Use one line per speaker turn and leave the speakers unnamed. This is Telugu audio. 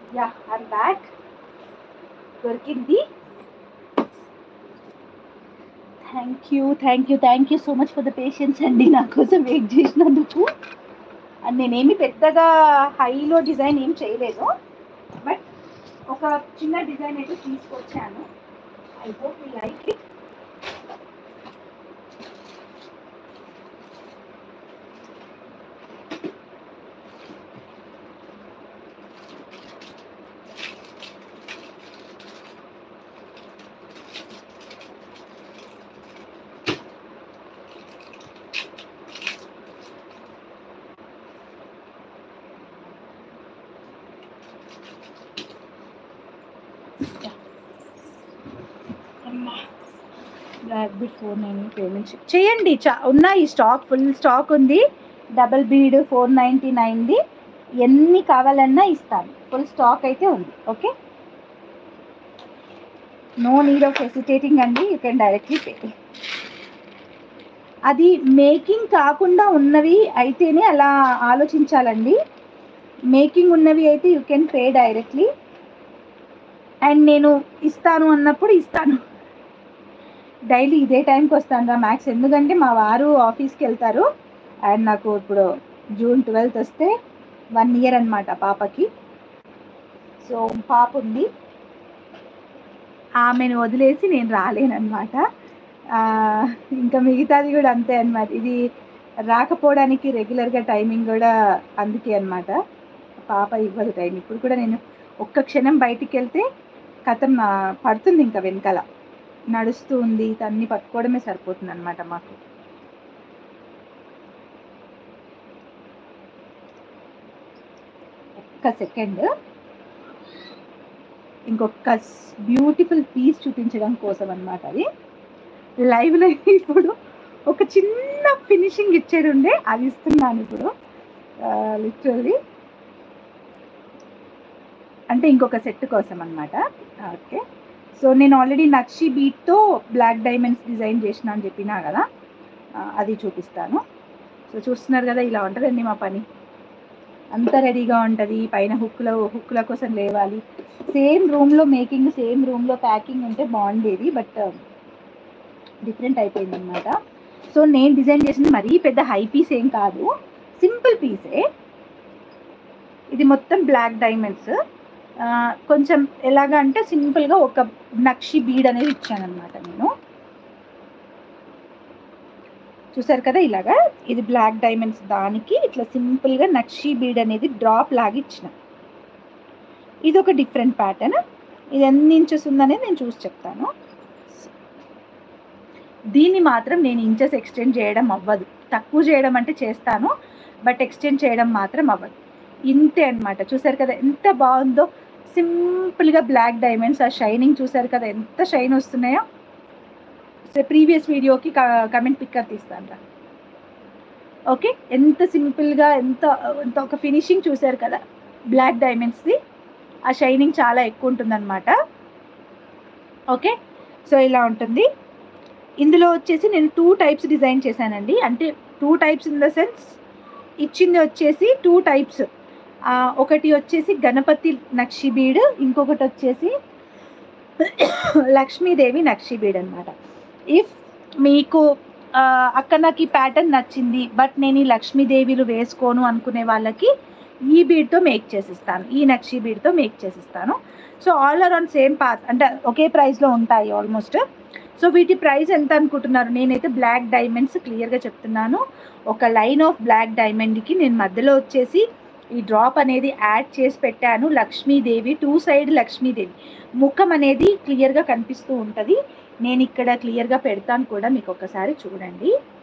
యా ఐమ్ బ్యాక్ దొరికింది thank you thank you thank you so much for the patience అండి నా కోసం వెయిట్ చేసినందుకు అండ్ నేనేమి పెద్దగా హైలో డిజైన్ ఏం చేయలేదు బట్ ఒక చిన్న డిజైన్ అయితే తీసుకొచ్చాను I hope you like it black bead four nine payment చేయండి చా ఉన్నాయి స్టాక్ ఫుల్ స్టాక్ ఉంది డబల్ బీడ్ ఫోర్ నైంటీ నైన్ది ఎన్ని కావాలన్నా ఇస్తాను ఫుల్ స్టాక్ అయితే ఉంది okay no need of hesitating అండి యూ కెన్ డైరెక్ట్లీ పే అది మేకింగ్ కాకుండా ఉన్నవి అయితేనే అలా ఆలోచించాలండి మేకింగ్ ఉన్నవి అయితే you can pay directly and నేను ఇస్తాను అన్నప్పుడు ఇస్తాను డైలీ ఇదే టైంకి వస్తాను రా మ్యాక్స్ ఎందుకంటే మా వారు ఆఫీస్కి వెళ్తారు అండ్ నాకు ఇప్పుడు జూన్ ట్వెల్త్ వస్తే వన్ ఇయర్ అనమాట పాపకి సో పాప ఉంది ఆమెను వదిలేసి నేను రాలేనమాట ఇంకా మిగతాది కూడా అంతే అనమాట ఇది రాకపోవడానికి రెగ్యులర్గా టైమింగ్ కూడా అందుకే అనమాట పాప ఇవ్వదు టైం ఇప్పుడు కూడా నేను ఒక్క క్షణం బయటికి వెళ్తే కథం ఆ, పడుతుంది ఇంకా వెనకాల నడుస్తూ ఉంది తన్ని పట్టుకోవడమే సరిపోతుంది అనమాట మాకు ఒక్క సెకండ్ ఇంకొక బ్యూటిఫుల్ పీస్ చూపించడం కోసం అనమాట అది లైవ్లో ఇప్పుడు ఒక చిన్న ఫినిషింగ్ ఇచ్చేది ఉండే అది ఇస్తున్నాను ఇప్పుడు లిటరల్లీ అంటే ఇంకొక సెట్ కోసం అనమాట ఓకే సో నేను ఆల్రెడీ నక్షి బీట్తో బ్లాక్ డైమండ్స్ డిజైన్ చేసిన అని చెప్పినా కదా ఆ, అది చూపిస్తాను సో చూస్తున్నారు కదా ఇలా ఉంటుందండి మా పని అంత రెడీగా ఉంటుంది పైన హుక్కుల హుక్కుల కోసం లేవాలి సేమ్ రూమ్లో మేకింగ్ సేమ్ రూమ్లో ప్యాకింగ్ ఉంటే బాగుండేది బట్ డిఫరెంట్ అయిపోయింది అనమాట సో నేను డిజైన్ చేసింది మరీ పెద్ద హై పీస్ ఏం కాదు సింపుల్ పీసే ఇది మొత్తం బ్లాక్ డైమండ్స్ కొంచెం ఎలాగా అంటే సింపుల్గా ఒక నక్షి బీడ్ అనేది ఇచ్చానమాట నేను చూసారు కదా ఇలాగా ఇది బ్లాక్ డైమండ్స్ దానికి ఇట్లా సింపుల్గా నక్షి బీడ్ అనేది డ్రాప్ లాగా ఇచ్చిన ఇది ఒక డిఫరెంట్ ప్యాటర్న్ ఇది ఎన్ని ఇంచెస్ ఉందనేది నేను చూసి చెప్తాను దీన్ని మాత్రం నేను ఇంచెస్ ఎక్స్టెండ్ చేయడం అవ్వదు తక్కువ చేయడం అంటే చేస్తాను బట్ ఎక్స్టెండ్ చేయడం మాత్రం అవ్వదు ఇంతే అన్నమాట చూసారు కదా ఎంత బాగుందో సింపుల్గా బ్లాక్ డైమండ్స్ ఆ షైనింగ్ చూసారు కదా ఎంత షైన్ వస్తున్నాయో సో ప్రీవియస్ వీడియోకి కమెంట్ పిక్కర్ తీస్తాను రా ఓకే ఎంత సింపుల్గా ఎంత ఎంత ఒక ఫినిషింగ్ చూసారు కదా బ్లాక్ డైమండ్స్ది ఆ షైనింగ్ చాలా ఎక్కువ ఉంటుందన్నమాట ఓకే సో ఇలా ఉంటుంది ఇందులో వచ్చేసి నేను టూ టైప్స్ డిజైన్ చేశానండి అంటే two types in the sense ఇచ్చింది వచ్చేసి టూ టైప్స్ ఒకటి వచ్చేసి గణపతి నక్షి బీడ్ ఇంకొకటి వచ్చేసి లక్ష్మీదేవి నక్షి బీడ్ అనమాట ఇఫ్ మీకు ఆ, అక్కడ నాకు ఈ ప్యాటర్న్ నచ్చింది బట్ నేను ఈ లక్ష్మీదేవిలు వేసుకోను అనుకునే వాళ్ళకి ఈ బీడ్తో మేక్ చేసిస్తాను ఈ నక్షి బీడ్తో మేక్ చేసిస్తాను so all are on same path అంటే ఒకే ప్రైస్లో ఉంటాయి ఆల్మోస్ట్ సో వీటి ప్రైస్ ఎంత అనుకుంటున్నారు నేనైతే బ్లాక్ డైమండ్స్ క్లియర్గా చెప్తున్నాను ఒక లైన్ ఆఫ్ బ్లాక్ డైమండ్కి నేను మధ్యలో వచ్చేసి ఈ డ్రాప్ అనేది యాడ్ చేసి పెట్టాను లక్ష్మీదేవి టూ సైడ్ లక్ష్మీదేవి ముఖం అనేది క్లియర్గా కనిపిస్తూ ఉంటుంది నేను ఇక్కడ క్లియర్గా పెడతాను కూడా మీకు ఒకసారి చూడండి